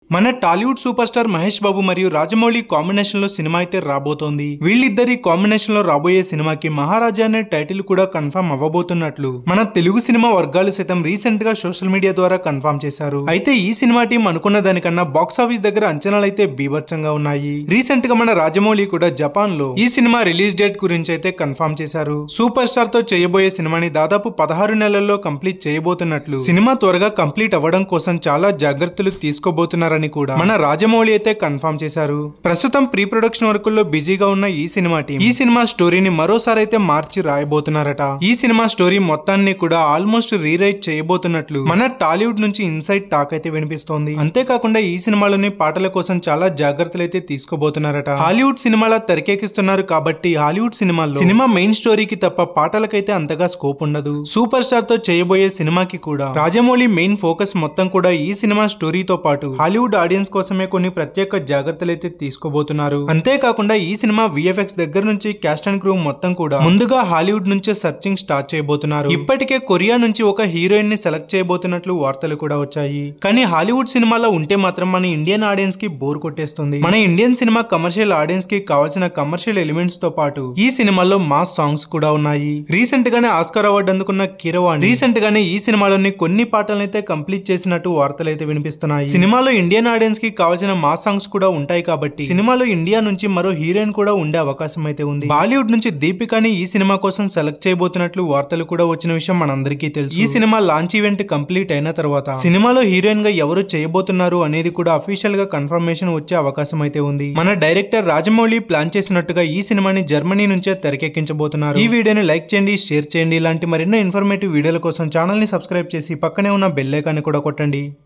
మన Tollywood super star Mahesh Babu మరియు Rajamouli combination లో సినిమా అయితే రాబోతోంది వీళ్ళిద్దరి కాంబినేషన్ లో రాబోయే సినిమాకి మహారాజా అనే టైటిల్ కూడా కన్ఫర్మ్ అవ్వబోతున్నట్లు మన తెలుగు సినిమా వర్గాలు సైతం రీసెంట్ గా సోషల్ మీడియా ద్వారా కన్ఫర్మ్ చేశారు అయితే ఈ సినిమా టీం అనుకున్న దానికన్నా బాక్స్ ఆఫీస్ దగ్గర అంచనాలు అయితే బీభత్సంగా ఉన్నాయి రీసెంట్ గా మన రాజమౌళి కూడా జపాన్ లో ఈ సినిమా రిలీజ్ డేట్ గురించి అయితే కన్ఫర్మ్ చేశారు సూపర్ స్టార్ తో చేయబోయే సినిమాని దాదాపు పదహారు నెలల్లో కంప్లీట్ చేయబోతున్నట్లు సినిమా త్వరగా కంప్లీట్ అవ్వడం కోసం చాలా జాగ్రత్తలు తీసుకోబోతున్నారని కూడా మన రాజమౌళి అయితే కన్ఫర్మ్ చేశారు ప్రస్తుతం ప్రీ ప్రొడక్షన్ వర్కుల్లో బిజీగా ఉన్న ఈ సినిమా టీం ఈ సినిమా స్టోరీని మరోసారి అయితే మార్చి రాయబోతున్నారట ఈ సినిమా స్టోరీ మొత్తాన్ని కూడా ఆల్మోస్ట్ రీరైట్ చేయబోతున్నట్లు మన టాలీవుడ్ నుంచి ఇన్సైడ్ టాక్ అయితే వినిపిస్తోంది అంతేకాకుండా ఈ సినిమాలోని పాటల కోసం చాలా జాగ్రత్తలు అయితే తీసుకోబోతున్నారట హాలీవుడ్ సినిమాల తెరకెక్కిస్తున్నారు కాబట్టి హాలీవుడ్ సినిమాల్లో సినిమా మెయిన్ స్టోరీకి తప్ప పాటలకైతే అంతగా స్కోప్ ఉండదు సూపర్ స్టార్ తో చేయబోయే సినిమాకి కూడా రాజమౌళి మెయిన్ ఫోకస్ మొత్తం కూడా ఈ సినిమా స్టోరీతో పాటు హాలీవుడ్ ఆడియన్స్ కోసమే కొన్ని ప్రత్యేక జాగ్రత్తలు అయితే తీసుకోబోతున్నారు అంతేకాకుండా ఈ సినిమా విఎఫ్ఎక్స్ దగ్గర నుంచి క్యాస్ట్ అండ్ క్రూ మొత్తం కూడా ముందుగా హాలీవుడ్ నుంచే సర్చింగ్ స్టార్ట్ చేయబోతున్నారు ఇప్పటికే కొరియా నుంచి ఒక హీరోయిన్ ని సెలెక్ట్ చేయబోతున్నట్లు వార్తలు కూడా వచ్చాయి కానీ హాలీవుడ్ సినిమాలో ఉంటే మాత్రం మన ఇండియన్ ఆడియన్స్ కి బోర్ కొట్టేస్తుంది మన ఇండియన్ సినిమా కమర్షియల్ ఆడియన్స్ కి కావాల్సిన కమర్షియల్ ఎలిమెంట్స్ తో పాటు ఈ సినిమాలో మాస్ సాంగ్స్ కూడా ఉన్నాయి రీసెంట్ గానే ఆస్కార్ అవార్డు అందుకున్న కిరవాణి రీసెంట్ గానే ఈ సినిమాలోని కొన్ని పాటలను అయితే కంప్లీట్ చేసినట్టు వార్తలు అయితే వినిపిస్తున్నాయి సినిమాలో ఇండియన్ ఆడియన్స్ కి కావాల్సిన మాస్ సాంగ్స్ కూడా ఉంటాయి కాబట్టి సినిమాలో ఇండియా నుంచి మరో హీరోయిన్ కూడా ఉండే అవకాశం అయితే ఉంది బాలీవుడ్ నుంచి దీపికాని ఈ సినిమా కోసం సెలెక్ట్ చేయబోతున్నట్లు వార్తలు కూడా వచ్చిన విషయం మనందరికీ తెలుసు ఈ సినిమా లాంచ్ ఈవెంట్ కంప్లీట్ అయిన తర్వాత సినిమాలో హీరోయిన్ గా ఎవరు చేయబోతున్నారు అనేది కూడా అఫీషియల్ గా కన్ఫర్మేషన్ వచ్చే అవకాశం అయితే ఉంది మన డైరెక్టర్ రాజమౌళి ప్లాన్ చేసినట్టుగా ఈ సినిమాని జర్మనీ నుంచే తెరకెక్కించబోతున్నారు ఈ వీడియోని లైక్ చేయండి షేర్ చేయండి ఇలాంటి మరెన్నో ఇన్ఫర్మేటివ్ వీడియోల కోసం ఛానల్ ని సబ్స్క్రైబ్ చేసి పక్కనే ఉన్న బెల్ ఐకాన్ కూడా కొట్టండి